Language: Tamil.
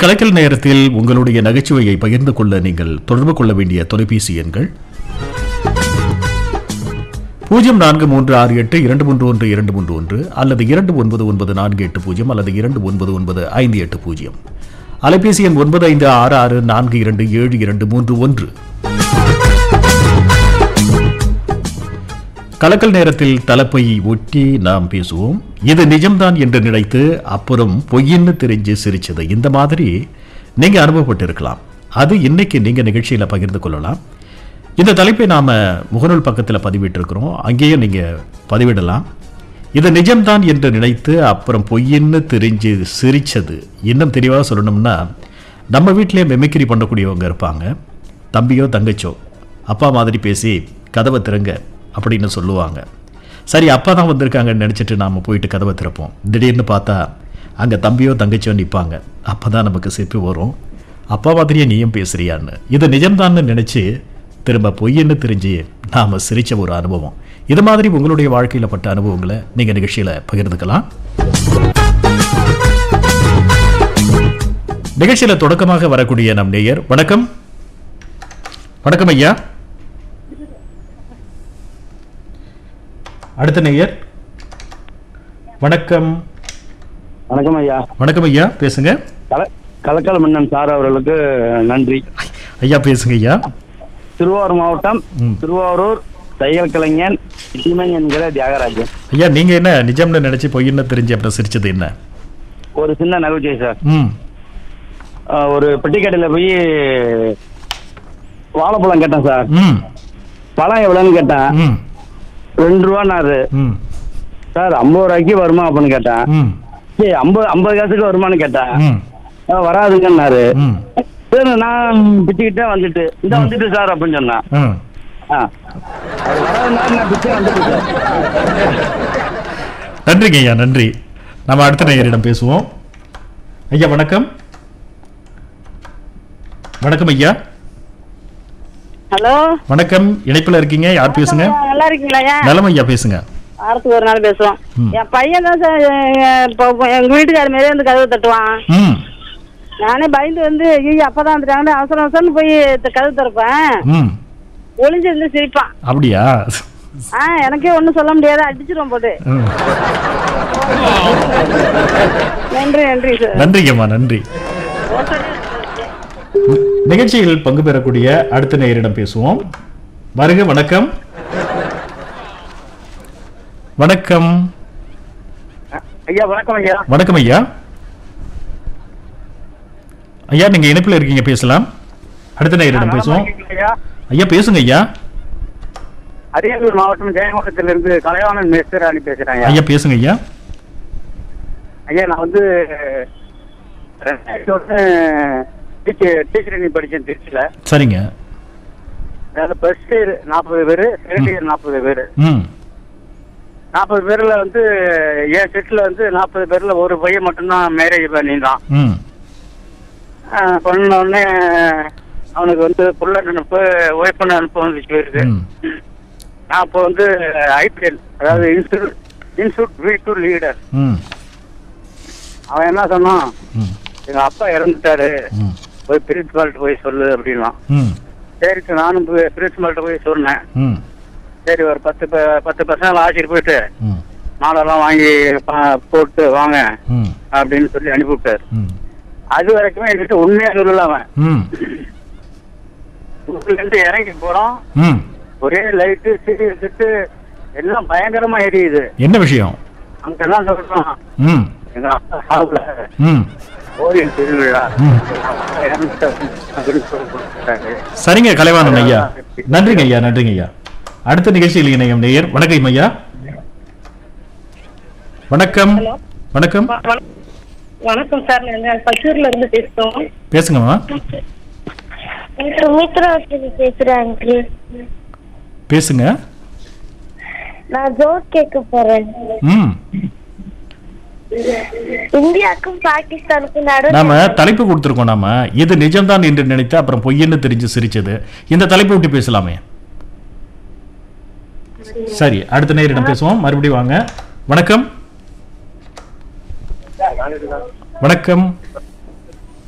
கலக்கல் நேரத்தில் உங்களுடைய நகைச்சுவையை பகிர்ந்து கொள்ள நீங்கள் தொடர்பு கொள்ள வேண்டிய தொலைபேசி எண்கள் பூஜ்ஜியம் நான்கு மூன்று ஆறு எட்டு இரண்டு மூன்று ஒன்று இரண்டு மூன்று ஒன்று அல்லது இரண்டு ஒன்பது ஒன்பது நான்கு எட்டு பூஜ்ஜியம் அல்லது இரண்டு ஒன்பது ஒன்பது ஐந்து எட்டு பூஜ்ஜியம் அலைபேசி எண் ஒன்பது ஐந்து ஆறு ஆறு நான்கு இரண்டு ஏழு இரண்டு மூன்று ஒன்று கலக்கல் நேரத்தில் தலைப்பையை ஒட்டி நாம் பேசுவோம் இது நிஜம்தான் என்று நினைத்து அப்புறம் பொய்யின்னு தெரிஞ்சு சிரிச்சது இந்த மாதிரி நீங்க அனுபவப்பட்டிருக்கலாம் அது இன்னைக்கு நீங்க நிகழ்ச்சியில பகிர்ந்து கொள்ளலாம் இந்த தலைப்பை நாம முகநூல் பக்கத்தில் பதிவிட்டிருக்கிறோம் அங்கேயும் நீங்க பதிவிடலாம் இது நிஜம்தான் என்று நினைத்து அப்புறம் பொய்யின்னு தெரிஞ்சு சிரிச்சது இன்னும் தெளிவாக சொல்லணும்னா நம்ம வீட்டிலே மெமிக்ரி பண்ணக்கூடியவங்க இருப்பாங்க தம்பியோ தங்கச்சோ அப்பா மாதிரி பேசி கதவை திறங்க அப்படின்னு சொல்லுவாங்க சரி அப்பா தான் வந்திருக்காங்கன்னு நினச்சிட்டு நாம் போயிட்டு கதவை திறப்போம் திடீர்னு பார்த்தா அங்கே தம்பியோ தங்கச்சியோ நிற்பாங்க அப்போ தான் நமக்கு சிப்பி வரும் அப்பா மாதிரியே நீயும் பேசுறியான்னு இது நிஜம்தான்னு நினச்சி திரும்ப பொய்ன்னு தெரிஞ்சு நாம் சிரிச்ச ஒரு அனுபவம் இது மாதிரி உங்களுடைய வாழ்க்கையில் பட்ட அனுபவங்களை நீங்கள் நிகழ்ச்சியில் பகிர்ந்துக்கலாம் நிகழ்ச்சியில் தொடக்கமாக வரக்கூடிய நம் நேயர் வணக்கம் வணக்கம் ஐயா அடுத்த நேயர் வணக்கம் வணக்கம் ஐயா வணக்கம் ஐயா பேசுங்க கல கலக்கல் மன்னன் சார் அவர்களுக்கு நன்றி ஐயா பேசுங்க ஐயா திருவாரூர் மாவட்டம் ம். திருவாரூர் தையல் கலைஞன் சீமன் என்கிற தியாகராஜன் ஐயா நீங்க என்ன நிஜம்னு நினைச்சு பொய்ன்னு தெரிஞ்சு அப்புறம் சிரிச்சது என்ன ஒரு சின்ன நகைச்சுவை சார் ம் அஹ், ஒரு பெட்டிக்கடையில் போய் வாழைப்பழம் கேட்டேன் சார் ம் பழம் எவ்வளோன்னு கேட்டேன் ம் ரெண்டு ரூபான்னாரு ம் சார் ஐம்பது ரூபாய்க்கு வருமா அப்படின்னு கேட்டேன் ம் சரி ஐம்பது ஐம்பது காசுக்கு வருமான்னு கேட்டேன் ம் அஹ், வராதுங்கன்னாரு ம் சரி நான் பிச்சுக்கிட்டே வந்துட்டு இந்த வந்துட்டு சார் அப்படின்னு சொன்னேன் ம் ஆ அது வராதுனால நான் பிச்சை வந்துட்டு சார் நன்றிங்க ஐயா நன்றி நம்ம அடுத்த நேயரிடம் பேசுவோம் ஐயா வணக்கம் வணக்கம் ஐயா ஹலோ வணக்கம் இணைப்புல இருக்கீங்க யார் பேசுங்க நல்லா இருக்கீங்களா ஐயா நலம் ஐயா பேசுங்க வாரத்துக்கு ஒரு நாள் பேசுவோம் ம். என் பையன் தான் சார் எ- இப்போ இப்போ எங்க வீட்டுக்கார மாரியே வந்து கதவு தட்டுவான் ம் நானே பயந்து வந்து ஐயோ அப்பதான் வந்துட்டாங்கன்னு அவசர அவசரம்னு போய் த- கதவு திறப்பேன் ம் ஒளிஞ்சிருந்து சிரிப்பான் அப்படியா ஆ எனக்கே ஒண்ணும் சொல்ல முடியாது அடிச்சிருவோம் போட்டு ம். நன்றி நன்றி சார் நன்றிங்கம்மா நன்றி நிகழ்ச்சியில் பங்கு பெறக்கூடிய அடுத்த நேயரிடம் பேசுவோம் வருக வணக்கம் வணக்கம் ஐயா வணக்கம் ஐயா வணக்கம் ஐயா ஐயா நீங்க இணைப்புல இருக்கீங்க பேசலாம் அடுத்த நேயரிடம் பேசுவோம் ஐயா ஐயா பேசுங்க ஐயா அரியலூர் மாவட்டம் ஜெயங்கோட்டத்திலிருந்து கலைவாணன் மேஸ்தராணி பேசுறேன் ஐயா. ஐயா பேசுங்க ஐயா ஐயா நான் வந்து ரெண்டாயிரத்தி ஒன்று டீச்சர் டீச்சர் படித்தேன் திருச்சியில் சரிங்க அதில் ஃபர்ஸ்ட் இயர் நாற்பது பேர் செகண்ட் இயர் நாற்பது பேர் ம் நாற்பது பேரில் வந்து என் செட்டில் வந்து நாற்பது பேரில் ஒரு பையன் மட்டும்தான் மேரேஜ் பண்ணியிருந்தான் ம் ஆஹ் பண்ண உடனே அவனுக்கு வந்து புள்ள நினைப்பு ஒய்ஃப் பண்ண அனுப்ப வந்துச்சு போயிருக்கு ம் நான் இப்போ வந்து ஐபிஎல் அதாவது இன்ஸ்டியூட் இன்ஸ்டியூட் வி டு லீடர் ம் அவன் என்ன சொன்னான் ம் எங்க அப்பா இறந்துட்டாரு ம் போய் பிரின்சிபால்ட்ட போய் சொல்லு அப்படின்னா ம் சரி நானும் போய் பிரின்சிபால்ட்ட போய் சொன்னேன் ம் சரி ஒரு பத்து ப- பத்து பர்சன்ட் ஆசிரியர் போயிட்டு ம் மாடெல்லாம் வாங்கி பா- போட்டு வாங்க ம் அப்படின்னு சொல்லி அனுப்பிவிட்டாரு ம் அது வரைக்குமே என்கிட்ட உண்மையா சொல்லல அவன் ம் ஊர்ல இருந்து இறங்கி போறோம் ம் ஒரே லைட்டு சீரியல் செட்டு எல்லாம் பயங்கரமா எரியுது என்ன விஷயம் அங்கெல்லாம் சொல்றான் ம் எங்க அப்பா சாவுல ம் கோயில் திருவிழா ம். அப்பா இறந்துட்டாரு அப்படின்னு சொல்லி கொடுத்துட்டாரு. சரிங்க கலைவாணன் ஐயா நன்றிங்க ஐயா நன்றிங்க ஐயா அடுத்த நிகழ்ச்சியில் இணையம் நேயர் வணக்கம் ஐயா வணக்கம் வணக்கம் வணக்கம் சார் நாங்க பச்சூர்ல இருந்து பேசுறோம் பேசுங்கம்மா சுமித்ரா பேசுறேன் அங்கிள் பேசுங்க நான் ஜோக் கேட்க போறேன் ம் இந்தியாவுக்கும் பாகிஸ்தானுக்கும் நடுவில் நாம தலைப்பு கொடுத்துருக்கோம் நாம இது நிஜம்தான் என்று நினைத்து அப்புறம் பொய்யன்னு தெரிஞ்சு சிரிச்சது இந்த தலைப்பை விட்டு பேசலாமே சரி அடுத்த நேரிடம் பேசுவோம் மறுபடியும் வாங்க வணக்கம் வணக்கம்